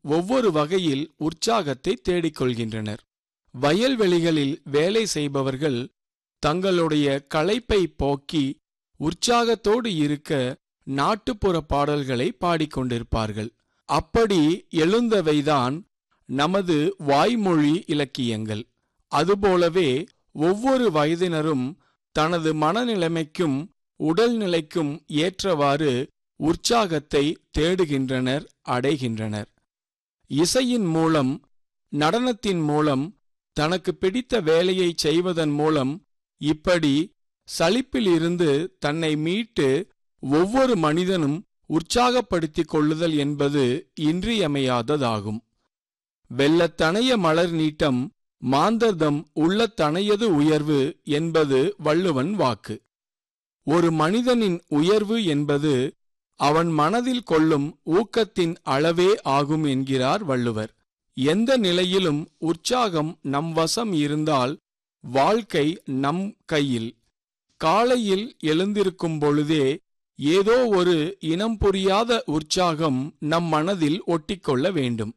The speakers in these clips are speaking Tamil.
ஒவ்வொரு வகையில் உற்சாகத்தை தேடிக்கொள்கின்றனர் வயல்வெளிகளில் வேலை செய்பவர்கள் தங்களுடைய களைப்பை போக்கி உற்சாகத்தோடு இருக்க நாட்டுப்புற பாடல்களை பாடிக்கொண்டிருப்பார்கள் அப்படி எழுந்தவைதான் நமது வாய்மொழி இலக்கியங்கள் அதுபோலவே ஒவ்வொரு வயதினரும் தனது மனநிலைமைக்கும் உடல்நிலைக்கும் ஏற்றவாறு உற்சாகத்தை தேடுகின்றனர் அடைகின்றனர் இசையின் மூலம் நடனத்தின் மூலம் தனக்கு பிடித்த வேலையை செய்வதன் மூலம் இப்படி சலிப்பிலிருந்து தன்னை மீட்டு ஒவ்வொரு மனிதனும் உற்சாகப்படுத்திக் கொள்ளுதல் என்பது இன்றியமையாததாகும் வெள்ளத்தனைய மலர் நீட்டம் மாந்தர்தம் உள்ளத்தனையது உயர்வு என்பது வள்ளுவன் வாக்கு ஒரு மனிதனின் உயர்வு என்பது அவன் மனதில் கொள்ளும் ஊக்கத்தின் அளவே ஆகும் என்கிறார் வள்ளுவர் எந்த நிலையிலும் உற்சாகம் நம் வசம் இருந்தால் வாழ்க்கை நம் கையில் காலையில் எழுந்திருக்கும் பொழுதே ஏதோ ஒரு இனம் புரியாத உற்சாகம் நம் மனதில் ஒட்டிக்கொள்ள வேண்டும்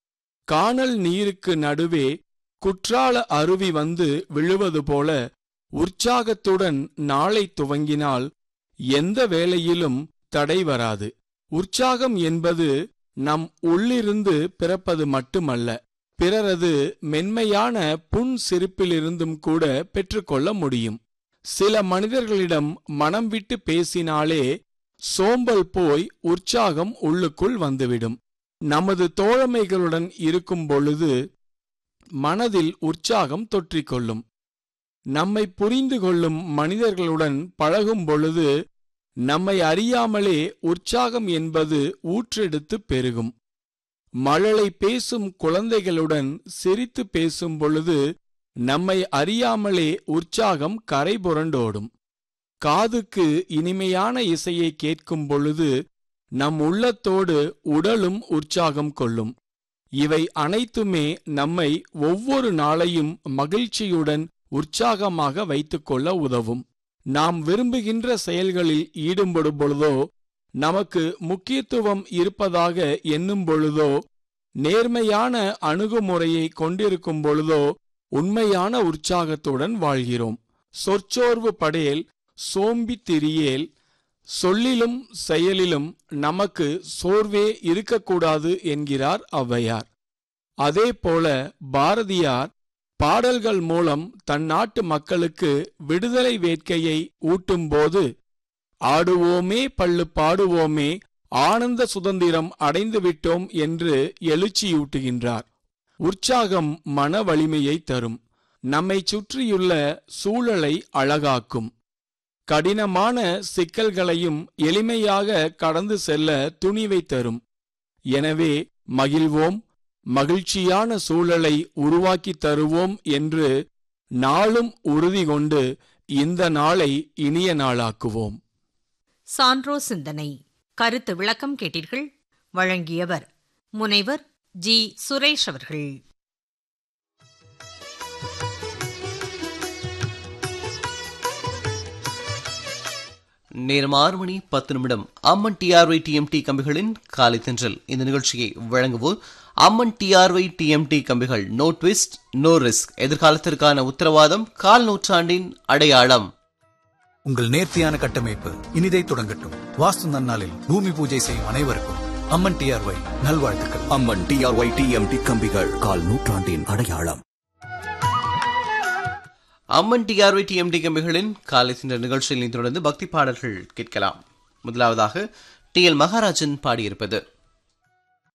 காணல் நீருக்கு நடுவே குற்றால அருவி வந்து விழுவது போல உற்சாகத்துடன் நாளை துவங்கினால் எந்த வேளையிலும் தடை வராது உற்சாகம் என்பது நம் உள்ளிருந்து பிறப்பது மட்டுமல்ல பிறரது மென்மையான புன் சிரிப்பிலிருந்தும் கூட பெற்றுக்கொள்ள முடியும் சில மனிதர்களிடம் மனம் விட்டு பேசினாலே சோம்பல் போய் உற்சாகம் உள்ளுக்குள் வந்துவிடும் நமது தோழமைகளுடன் இருக்கும் பொழுது மனதில் உற்சாகம் தொற்றிக்கொள்ளும் நம்மை புரிந்து கொள்ளும் மனிதர்களுடன் பழகும் பொழுது நம்மை அறியாமலே உற்சாகம் என்பது ஊற்றெடுத்து பெருகும் மழலை பேசும் குழந்தைகளுடன் சிரித்து பேசும் பொழுது நம்மை அறியாமலே உற்சாகம் கரை புரண்டோடும் காதுக்கு இனிமையான இசையை கேட்கும் பொழுது நம் உள்ளத்தோடு உடலும் உற்சாகம் கொள்ளும் இவை அனைத்துமே நம்மை ஒவ்வொரு நாளையும் மகிழ்ச்சியுடன் உற்சாகமாக வைத்துக்கொள்ள உதவும் நாம் விரும்புகின்ற செயல்களில் ஈடுபடும் பொழுதோ நமக்கு முக்கியத்துவம் இருப்பதாக எண்ணும் பொழுதோ நேர்மையான அணுகுமுறையை கொண்டிருக்கும் பொழுதோ உண்மையான உற்சாகத்துடன் வாழ்கிறோம் சொற்சோர்வு படேல் சோம்பி திரியேல் சொல்லிலும் செயலிலும் நமக்கு சோர்வே இருக்கக்கூடாது என்கிறார் ஔவையார் அதேபோல பாரதியார் பாடல்கள் மூலம் தன் நாட்டு மக்களுக்கு விடுதலை வேட்கையை ஊட்டும்போது ஆடுவோமே பள்ளு பாடுவோமே ஆனந்த சுதந்திரம் அடைந்துவிட்டோம் என்று எழுச்சியூட்டுகின்றார் உற்சாகம் மன வலிமையை தரும் நம்மை சுற்றியுள்ள சூழலை அழகாக்கும் கடினமான சிக்கல்களையும் எளிமையாக கடந்து செல்ல துணிவை தரும் எனவே மகிழ்வோம் மகிழ்ச்சியான சூழலை உருவாக்கி தருவோம் என்று நாளும் உறுதி கொண்டு இந்த நாளை இனிய நாளாக்குவோம் சான்றோ சிந்தனை கருத்து விளக்கம் கேட்டீர்கள் வழங்கியவர் முனைவர் ஜி சுரேஷ் அவர்கள் நேரம் ஆறு மணி பத்து நிமிடம் அம்மன் டிஆர்ஒய் டிஎம்டி கம்பிகளின் காலை தென்றல் இந்த நிகழ்ச்சியை வழங்குவோர் அம்மன் டிஆர்ஒய் டிஎம்டி கம்பிகள் நோ ட்விஸ்ட் நோ ரிஸ்க் எதிர்காலத்திற்கான உத்தரவாதம் கால் நூற்றாண்டின் அடையாளம் உங்கள் நேர்த்தியான கட்டமைப்பு இனிதை தொடங்கட்டும் வாஸ்து நன்னாளில் பூமி பூஜை செய்யும் அனைவருக்கும் அம்மன் டிஆர்ஒய் நல்வாழ்த்துக்கள் அம்மன் டிஆர்ஒய் டிஎம்டி கம்பிகள் கால் நூற்றாண்டின் அடையாளம் அம்மன் டிஆர்ஒய் டிஎம்டி கம்பிகளின் காலை சென்ற நிகழ்ச்சியில் தொடர்ந்து பக்தி பாடல்கள் கேட்கலாம் முதலாவதாக டி எல் மகாராஜன் பாடியிருப்பது